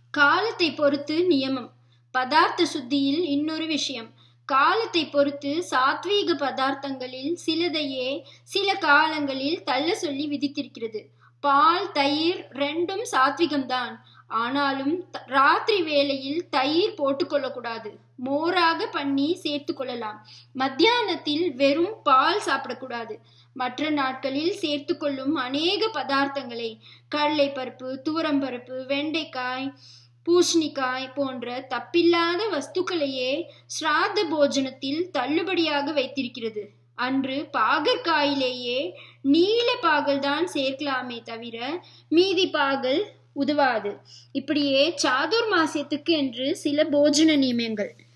காலத்தை பொறுத்து நியமம் பதார்த்த சுத்தியில் இன்னொரு விஷயம் காலத்தை பொறுத்து சாத்வீக பதார்த்தங்களில் சிலதையே சில காலங்களில் தள்ள சொல்லி விதித்திருக்கிறது பால் தயிர் ரெண்டும் சாத்விகம்தான் ஆனாலும் ராத்திரி வேளையில் தயிர் போட்டுக்கொள்ளக்கூடாது மோராக பண்ணி சேர்த்து கொள்ளலாம் மத்தியானத்தில் வெறும் பால் சாப்பிடக்கூடாது மற்ற நாட்களில் சேர்த்து கொள்ளும் அநேக பதார்த்தங்களை கடலை பருப்பு துவரம்பருப்பு வெண்டைக்காய் பூசணிக்காய் போன்ற தப்பில்லாத வஸ்துக்களையே ஸ்ராத்த போஜனத்தில் தள்ளுபடியாக வைத்திருக்கிறது அன்று பாகற்காயிலேயே நீல பாகல் தான் சேர்க்கலாமே தவிர மீதி பாகல் உதவாது இப்படியே சாதுர் மாசியத்துக்கு என்று சில போஜன நியமங்கள்